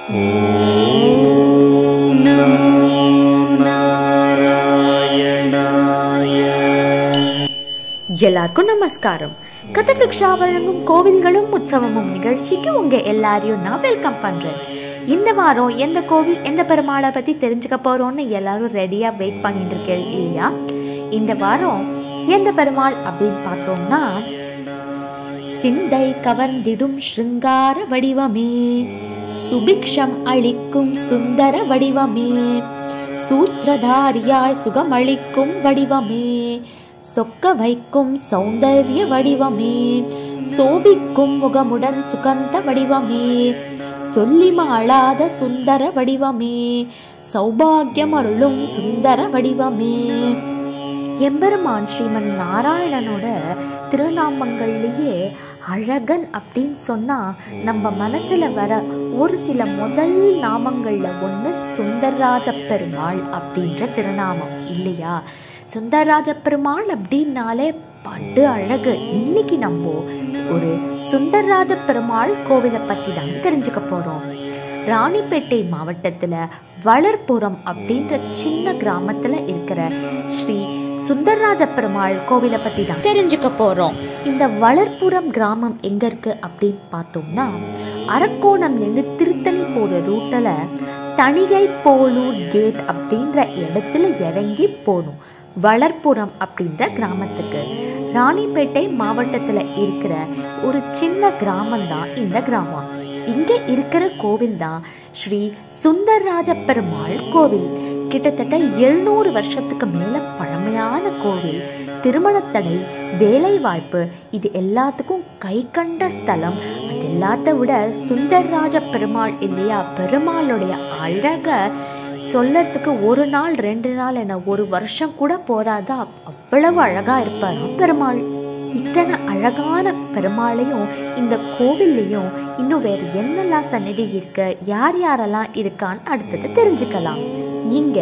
எல்லாருக்கும் நமஸ்காரம் கதவிருக்ஷா வழங்கும் கோவில்களும் உற்சவமும் நிகழ்ச்சிக்கு உங்க எல்லாரையும் நான் வெல்கம் பண்றேன் இந்த வாரம் எந்த கோவில் எந்த பெருமாளை பத்தி தெரிஞ்சுக்க போறோம்னு எல்லாரும் ரெடியா வெயிட் பண்ணிட்டு இருக்கேன் இல்லையா இந்த வாரம் எந்த பெருமாள் அப்படின்னு பார்த்தோம்னா சிந்தை கவர்ந்திடும் ஸ்ருங்கார வடிவமே சுபிக்ஷம் அளிக்கும் சுந்தர வடிவமே சூத்திரதாரியாய் சுகமளிக்கும் வடிவமே சொக்க வைக்கும் சௌந்தர்ய வடிவமே சோபிக்கும் முகமுடன் சுகந்த வடிவமே சொல்லி மாளாத சுந்தர வடிவமே சௌபாகியம் அருளும் சுந்தர வடிவமே எம்பெருமான் ஸ்ரீமன் நாராயணனோட திருநாமங்கள்லேயே அழகன் அப்படின்னு சொன்னால் நம்ம மனசில் வர ஒரு சில முதல் நாமங்களில் ஒன்று சுந்தரராஜ பெருமாள் அப்படின்ற திருநாமம் இல்லையா சுந்தரராஜ பெருமாள் அப்படின்னாலே படு அழகு இன்னைக்கு நம்ம ஒரு சுந்தரராஜ பெருமாள் கோவிலை பற்றி தான் தெரிஞ்சுக்க போகிறோம் ராணிப்பேட்டை மாவட்டத்தில் வளர்புரம் அப்படின்ற சின்ன கிராமத்தில் இருக்கிற ஸ்ரீ சுந்தரராஜ பெருமாள் கோவிலை பற்றி தான் தெரிஞ்சுக்க போகிறோம் இந்த வளர்ப்புறம் கிராமம் எங்கே இருக்குது அப்படின்னு பார்த்தோம்னா அரக்கோணம்லேருந்து திருத்தணி போகிற ரூட்டில் தணிகை போலூர் கேட் அப்படின்ற இடத்துல இறங்கி போகணும் வளர்ப்புறம் அப்படின்ற கிராமத்துக்கு ராணிப்பேட்டை மாவட்டத்தில் இருக்கிற ஒரு சின்ன கிராமம் தான் இந்த கிராமம் இங்கே இருக்கிற கோவில் தான் ஸ்ரீ சுந்தரராஜ பெருமாள் கோவில் கிட்டத்தட்ட எழுநூறு வருஷத்துக்கு மேலே பழமையான கோவில் திருமணத்தடை வேலை வாய்ப்பு இது எல்லாத்துக்கும் கை கண்ட ஸ்தலம் அது எல்லாத்த விட சுந்தரராஜ பெருமாள் இல்லையா பெருமாளுடைய அழக சொல்லறதுக்கு ஒரு நாள் ரெண்டு நாள் என ஒரு வருஷம் கூட போராதா அவ்வளவு அழகா இருப்பாராம் பெருமாள் இத்தனை அழகான பெருமாளையும் இந்த கோவில்லையும் இன்னும் வேறு என்னெல்லாம் சன்னதி இருக்கு யார் யாரெல்லாம் இருக்கான்னு அடுத்தது தெரிஞ்சுக்கலாம் இங்க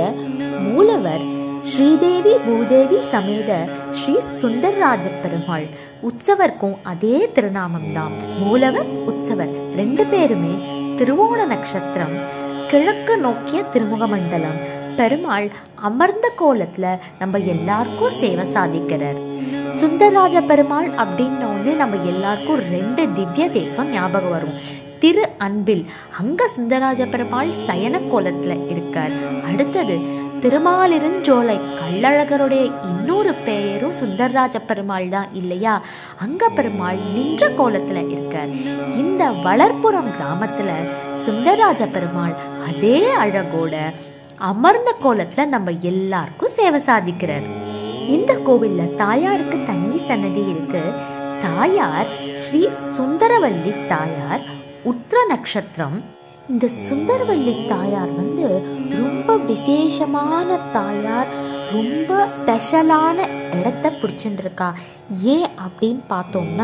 மூலவர் ஸ்ரீதேவி பூதேவி சமேத ஸ்ரீ சுந்தரராஜ பெருமாள் உற்சவர்க்கும் அதே திருநாமம் தான் மூலவர் உற்சவர் ரெண்டு பேருமே திருவோண நட்சத்திரம் கிழக்கு நோக்கிய திருமுக மண்டலம் பெருமாள் அமர்ந்த கோலத்துல நம்ம எல்லாருக்கும் சேவை சாதிக்கிறார் சுந்தரராஜ பெருமாள் அப்படின்னோடனே நம்ம எல்லாருக்கும் ரெண்டு திவ்ய தேசம் ஞாபகம் வரும் திரு அன்பில் அங்க சுந்தரராஜ பெருமாள் சயன கோலத்துல இருக்கார் அடுத்தது திருமாலிருஞ்சோலை கள்ளழகருடைய இன்னொரு பெயரும் சுந்தரராஜ பெருமாள் தான் இல்லையா அங்க பெருமாள் நின்ற கோலத்துல இருக்கார் இந்த வளர்ப்புறம் கிராமத்துல சுந்தரராஜ பெருமாள் அதே அழகோட அமர்ந்த கோலத்துல நம்ம எல்லாருக்கும் சேவை சாதிக்கிறார் இந்த கோவில்ல தாயாருக்கு தனி சன்னதி இருக்கு தாயார் ஸ்ரீ சுந்தரவல்லி தாயார் உத்திர நட்சத்திரம் இந்த சுந்தரவல்லி தாயார் வந்து ரொம்ப விசேஷமான தாயார் ரொம்ப ஸ்பெஷலான இடத்த பிடிச்சிட்டு இருக்கா ஏன் அப்படின்னு பார்த்தோம்னா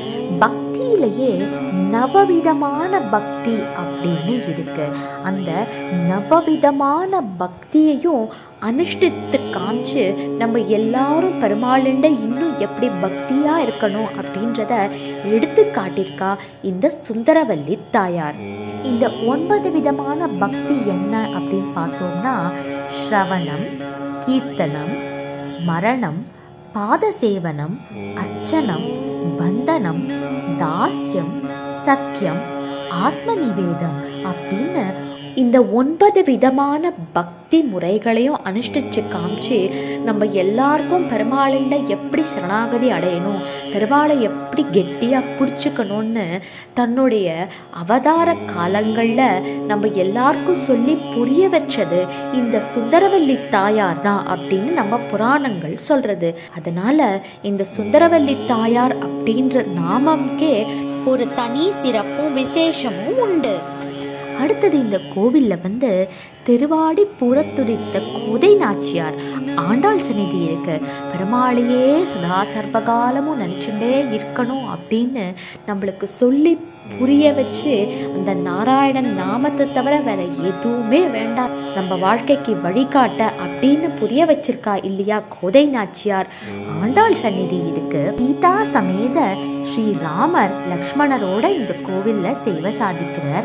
பக்தியிலேயே நவவிதமான பக்தி அப்படின்னு இருக்கு அந்த நவவிதமான பக்தியையும் அனுஷ்டித்து காமிச்சு நம்ம எல்லாரும் பெருமாளுண்ட இன்னும் எப்படி பக்தியா இருக்கணும் அப்படின்றத எடுத்து காட்டியிருக்கா இந்த சுந்தரவல்லி தாயார் இந்த ஒன்பது விதமான பக்தி என்ன அப்படின்னு பார்த்தோம்னா ஸ்ரவணம் கீர்த்தனம் ஸ்மரணம் பாதசேவனம் அர்ச்சனம் பந்தனம் தாஸ்யம் சக்கியம் ஆத்ம நிவேதம் அப்படின்னு இந்த ஒன்பது விதமான பக்தி முறைகளையும் அனுஷ்டிச்சு காமிச்சு நம்ம எல்லாருக்கும் பெருமாளில் எப்படி சரணாகதி அடையணும் பெருமாளை எப்படி கெட்டியாக பிடிச்சிக்கணும்னு தன்னுடைய அவதார காலங்களில் நம்ம எல்லாருக்கும் சொல்லி புரிய வச்சது இந்த சுந்தரவல்லி தாயார் தான் அப்படின்னு நம்ம புராணங்கள் சொல்றது அதனால இந்த சுந்தரவல்லி தாயார் அப்படின்ற நாமம்கே ஒரு தனி சிறப்பும் விசேஷமும் உண்டு அடுத்தது இந்த கோவில்ல வந்து திருவாடி புறத்துடித்த கோதை நாச்சியார் ஆண்டாள் சந்நிதி இருக்கு பெருமாளையே சதா சர்வகாலமும் நினச்சுட்டே இருக்கணும் அப்படின்னு நம்மளுக்கு சொல்லி புரிய வச்சு அந்த நாராயணன் நாமத்தை தவிர வேற எதுவுமே வேண்டாம் நம்ம வாழ்க்கைக்கு வழிகாட்ட அப்படின்னு புரிய வச்சிருக்கா இல்லையா கோதை நாச்சியார் ஆண்டாள் சந்நிதி இருக்கு சீதா சமேத ஸ்ரீ ராமர் லக்ஷ்மணரோட இந்த கோவில்ல சேவை சாதிக்கிறார்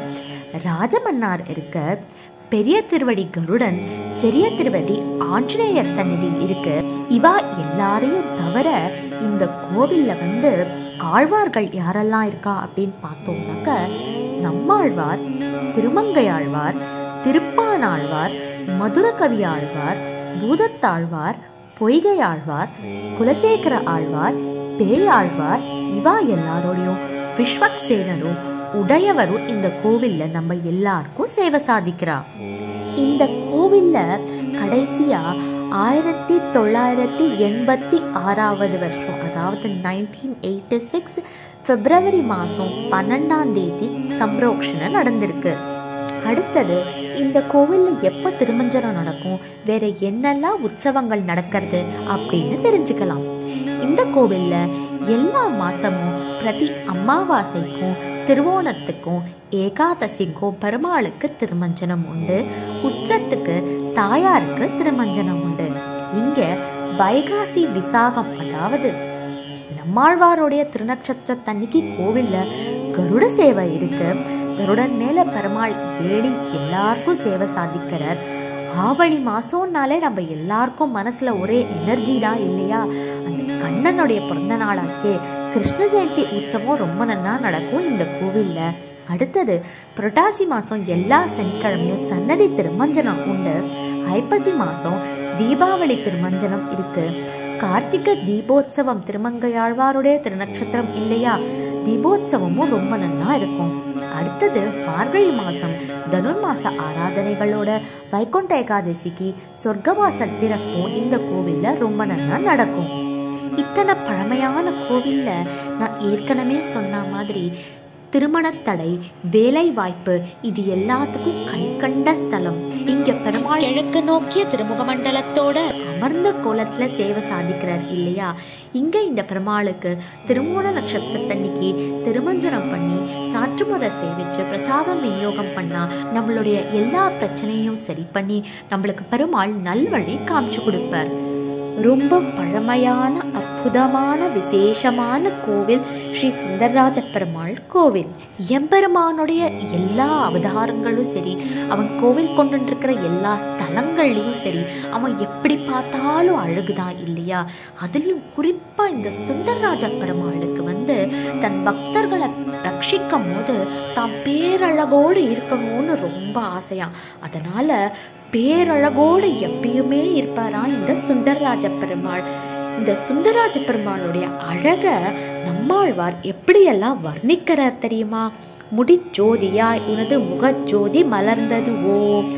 ராஜமன்னார் இருக்க பெரிய திருவடி கருடன் சிறிய திருவடி ஆஞ்சநேயர் சந்நிதி இருக்கு இவா எல்லாரையும் தவிர இந்த கோவில்ல வந்து ஆழ்வார்கள் யாரெல்லாம் இருக்கா அப்படின்னு பார்த்தோம்னாக்க நம்மாழ்வார் திருமங்கையாழ்வார் திருப்பானாழ்வார் மதுரகவி ஆழ்வார் பூதத்தாழ்வார் பொய்கை ஆழ்வார் குலசேகர ஆழ்வார் பேயாழ்வார் இவா எல்லாரோடையும் விஸ்வக்சேனரும் உடையவரும் இந்த கோவில்ல நம்ம எல்லாருக்கும் சேவை சாதிக்கிறா இந்த கோவில்ல கடைசியா ஆயிரத்தி தொள்ளாயிரத்தி எண்பத்தி ஆறாவது வருஷம் அதாவது நைன்டீன் எயிட்டி சிக்ஸ் பிப்ரவரி மாதம் பன்னெண்டாம் தேதி சம்ரோக்ஷனை நடந்திருக்கு அடுத்தது இந்த கோவிலில் எப்போ திருமஞ்சனம் நடக்கும் வேற என்னெல்லாம் உற்சவங்கள் நடக்கிறது அப்படின்னு தெரிஞ்சுக்கலாம் இந்த கோவிலில் எல்லா மாதமும் பிரதி அமாவாசைக்கும் திருவோணத்துக்கும் ஏகாதசிக்கும் பெருமாளுக்கு திருமஞ்சனம் உண்டு உத்திரத்துக்கு தாயாருக்கு திருமஞ்சனம் உண்டு இங்கே வைகாசி விசாகம் அதாவது நம்மாழ்வாருடைய திருநட்சத்திரத்தன்னைக்கு கோவிலில் கருட சேவை இருக்கு கருடன் மேல பெருமாள் ஏறி எல்லாருக்கும் சேவை சாதிக்கிறார் ஆவணி மாசம்னாலே நம்ம எல்லாருக்கும் மனசுல ஒரே எனர்ஜி தான் இல்லையா அந்த கண்ணனுடைய பிறந்த நாளாச்சே கிருஷ்ண ஜெயந்தி உற்சவம் ரொம்ப நன்னா நடக்கும் இந்த கோவில்ல அடுத்தது புரட்டாசி மாசம் எல்லா சனிக்கிழமையும் சன்னதி திருமஞ்சனம் உண்டு ஐப்பசி மாசம் தீபாவளி திருமஞ்சனம் இருக்கு கார்த்திகை தீபோத்சவம் திருமங்கையாழ்வாருடைய திருநட்சத்திரம் இல்லையா தீபோத்சவமும் ரொம்ப நன்னா இருக்கும் அடுத்தது மார்கழி மாசம் தனுர்மாச ஆராதனைகளோட வைகுண்ட ஏகாதசிக்கு சொர்க்கவாசல் திறப்பும் இந்த கோவில்ல ரொம்ப நன்னா நடக்கும் இத்தனை பழமையான கோவில்ல நான் ஏற்கனவே சொன்ன மாதிரி திருமணத்தடை வேலை வாய்ப்பு இது எல்லாத்துக்கும் கை கண்ட ஸ்தலம் இங்க பெருமாள் கிழக்கு நோக்கிய திருமுக மண்டலத்தோட அமர்ந்த கோலத்துல சேவை சாதிக்கிறார் இல்லையா இங்க இந்த பெருமாளுக்கு திருமூல நட்சத்திரத்தன்னைக்கு திருமஞ்சனம் பண்ணி சாற்றுமுறை சேவிச்சு பிரசாதம் விநியோகம் பண்ணா நம்மளுடைய எல்லா பிரச்சனையும் சரி பண்ணி நம்மளுக்கு பெருமாள் நல்வழி காமிச்சு கொடுப்பார் ரொம்ப பழமையான அற்புதமான விசேஷமான கோவில் ஸ்ரீ சுந்தரராஜ பெருமாள் கோவில் எம்பெருமானுடைய எல்லா அவதாரங்களும் சரி அவன் கோவில் கொண்டு இருக்கிற எல்லா ஸ்தலங்கள்லையும் சரி அவன் எப்படி பார்த்தாலும் அழகுதான் இல்லையா அதுலேயும் குறிப்பாக இந்த சுந்தரராஜ பெருமாளுக்கு வந்து தன் பக்தர்களை ரட்சிக்கும் போது தான் பேரழகோடு இருக்கணும்னு ரொம்ப ஆசையாம் அதனால பேரழகோடு எப்பயுமே இருப்பாரா இந்த சுந்தரராஜ பெருமாள் இந்த சுந்தரராஜ பெருமாளுடைய அழக நம்மாழ்வார் எப்படியெல்லாம் வர்ணிக்கிறார் தெரியுமா முடிச்சோதியாய் உனது முகஜோதி மலர்ந்தது ஓ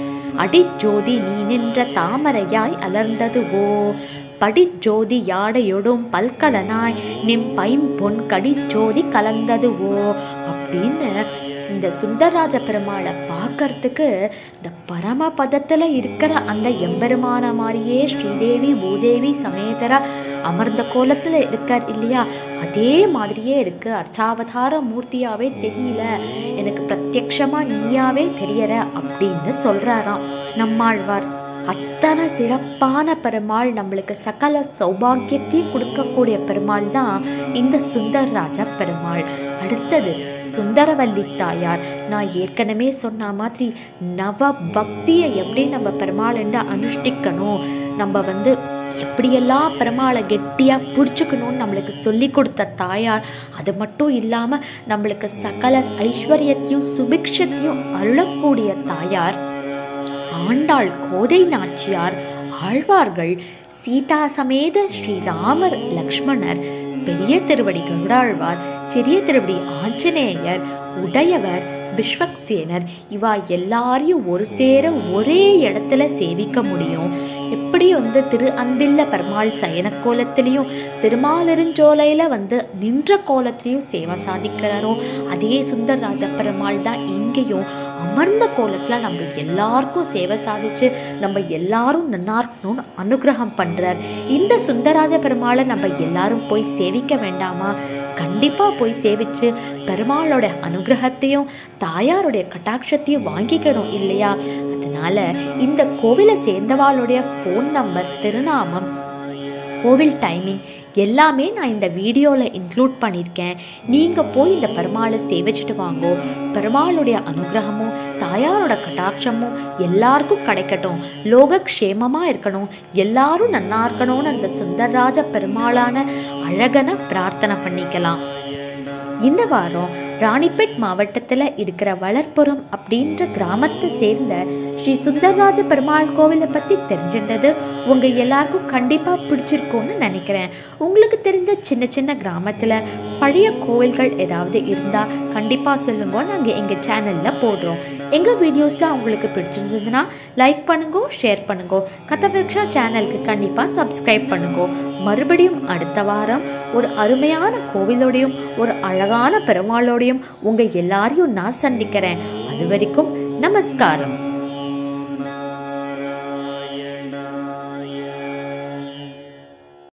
அடிச்சோதி நீ நின்ற தாமரையாய் அலர்ந்தது ஓ படிச்சோதி யாடையொடும் பல்கலனாய் நிம் பைம்பொன் கடிச்சோதி கலந்தது ஓ அப்படின்னு இந்த சுந்தரராஜ பெருமாளை பார்க்கறதுக்கு இந்த பரமபதத்தில் இருக்கிற அந்த எம்பெருமான மாதிரியே ஸ்ரீதேவி பூதேவி சமேதரா அமர்ந்த கோலத்தில் இருக்கார் இல்லையா அதே மாதிரியே இருக்கு அர்ச்சாவதார மூர்த்தியாவே தெரியல எனக்கு பிரத்யக்ஷமா நீயாவே தெரியற அப்படின்னு சொல்றாராம் நம்மாழ்வார் அத்தனை சிறப்பான பெருமாள் நம்மளுக்கு சகல சௌபாகியத்தையும் கொடுக்கக்கூடிய பெருமாள் தான் இந்த சுந்தரராஜ பெருமாள் அடுத்தது சுந்தரவல்லி தாயார் நான் ஏற்கனவே சொன்ன மாதிரி நவ பக்தியை எப்படி நம்ம பெருமாள்ன்ற அனுஷ்டிக்கணும் நம்ம வந்து எப்படியெல்லாம் பெருமாளை கெட்டியாக பிடிச்சிக்கணும்னு நம்மளுக்கு சொல்லி கொடுத்த தாயார் அது மட்டும் இல்லாமல் நம்மளுக்கு சகல ஐஸ்வர்யத்தையும் சுபிக்ஷத்தையும் அருளக்கூடிய தாயார் ஆண்டாள் கோதை நாச்சியார் ஆழ்வார்கள் சீதா சமேத ஸ்ரீராமர் லக்ஷ்மணர் பெரிய திருவடி கருடாழ்வார் சிறிய திருவடி ஆஞ்சநேயர் உடையவர் விஸ்வக்சேனர் இவா எல்லாரையும் ஒரு சேர ஒரே இடத்துல சேவிக்க முடியும் எப்படி வந்து திரு அன்பில்ல பெருமாள் சயன கோலத்திலையும் திருமாலிருஞ்சோலையில வந்து நின்ற கோலத்திலையும் சேவை சாதிக்கிறாரோ அதே சுந்தரராஜ பெருமாள் தான் இங்கேயும் அமர்ந்த கோலத்துல நம்ம எல்லாருக்கும் சேவை சாதிச்சு நம்ம எல்லாரும் நல்லா இருக்கணும்னு அனுகிரகம் பண்றார் இந்த சுந்தரராஜ பெருமாளை நம்ம எல்லாரும் போய் சேவிக்க வேண்டாமா கண்டிப்பா போய் சேவிச்சு பெருமாளோட அனுகிரகத்தையும் தாயாருடைய கட்டாட்சத்தையும் வாங்கிக்கணும் இல்லையா அதனால இந்த கோவிலை சேர்ந்தவாளுடைய ஃபோன் நம்பர் திருநாமம் கோவில் டைமிங் எல்லாமே நான் இந்த வீடியோவில் இன்க்ளூட் பண்ணியிருக்கேன் நீங்கள் போய் இந்த பெருமாளை சேவிச்சுட்டு வாங்கோ பெருமாளுடைய அனுகிரகமும் தாயாரோட கட்டாட்சமும் எல்லாருக்கும் கிடைக்கட்டும் லோக க்ஷேமமா இருக்கணும் எல்லாரும் நன்னா இருக்கணும்னு அந்த சுந்தரராஜ பெருமாளான அழகன பிரார்த்தனை பண்ணிக்கலாம் இந்த வாரம் ராணிப்பேட் மாவட்டத்தில் இருக்கிற வளர்ப்புறம் அப்படின்ற கிராமத்தை சேர்ந்த ஸ்ரீ சுந்தரராஜ பெருமாள் கோவிலை பற்றி தெரிஞ்சின்றது உங்கள் எல்லாருக்கும் கண்டிப்பாக பிடிச்சிருக்கும்னு நினைக்கிறேன் உங்களுக்கு தெரிந்த சின்ன சின்ன கிராமத்தில் பழைய கோவில்கள் ஏதாவது இருந்தால் கண்டிப்பாக சொல்லுங்க நாங்கள் எங்கள் சேனலில் போடுறோம் எங்கள் வீடியோஸ்லாம் உங்களுக்கு பிடிச்சிருந்ததுன்னா லைக் பண்ணுங்க ஷேர் பண்ணுங்க கதவிக்ஷா சேனலுக்கு கண்டிப்பாக சப்ஸ்கிரைப் பண்ணுங்க மறுபடியும் அடுத்த வாரம் ஒரு அருமையான கோவிலோடையும் ஒரு அழகான பெருமாளோடையும் உங்கள் எல்லாரையும் நான் சந்திக்கிறேன் அது வரைக்கும் நமஸ்காரம்